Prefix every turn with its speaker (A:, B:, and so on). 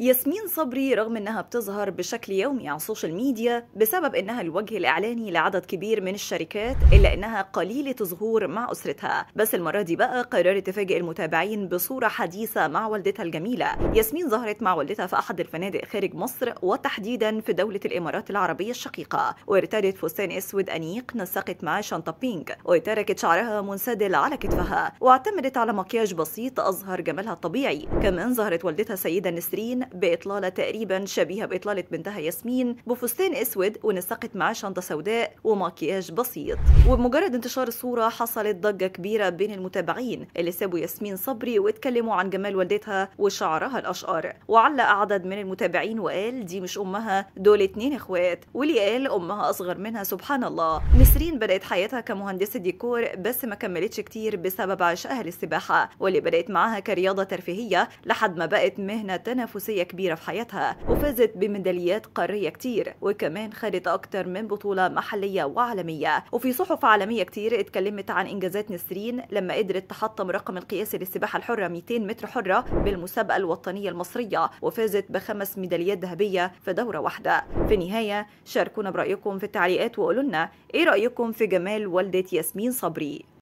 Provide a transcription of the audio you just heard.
A: ياسمين صبري رغم انها بتظهر بشكل يومي على السوشيال ميديا بسبب انها الوجه الاعلاني لعدد كبير من الشركات الا انها قليله ظهور مع اسرتها بس المره دي بقى قررت تفاجئ المتابعين بصوره حديثه مع والدتها الجميله ياسمين ظهرت مع والدتها في احد الفنادق خارج مصر وتحديدا في دوله الامارات العربيه الشقيقه وارتدت فستان اسود انيق نسقت معاه شنطه بينك وتركت شعرها منسدل على كتفها واعتمدت على مكياج بسيط اظهر جمالها الطبيعي كمان ظهرت والدتها السيده نسرين بإطلالة تقريبا شبيهة بإطلالة بنتها ياسمين بفستان أسود ونسقت معاه شنطة سوداء ومكياج بسيط وبمجرد انتشار الصورة حصلت ضجة كبيرة بين المتابعين اللي سابوا ياسمين صبري واتكلموا عن جمال والدتها وشعرها الأشقر وعلق عدد من المتابعين وقال دي مش أمها دول اتنين إخوات واللي قال أمها أصغر منها سبحان الله نسرين بدأت حياتها كمهندسة ديكور بس ما كملتش كتير بسبب عشقها للسباحة واللي بدأت معاها كرياضة ترفيهية لحد ما بقت مهنة تنافسية كبيرة في حياتها وفازت بميداليات قارية كتير وكمان خدت أكتر من بطولة محلية وعالمية وفي صحف عالمية كتير اتكلمت عن إنجازات نسرين لما قدرت تحطم الرقم القياسي للسباحة الحرة 200 متر حرة بالمسابقة الوطنية المصرية وفازت بخمس ميداليات ذهبية في دورة واحدة في النهاية شاركونا برأيكم في التعليقات وقولوا لنا إيه رأيكم في جمال والدة ياسمين صبري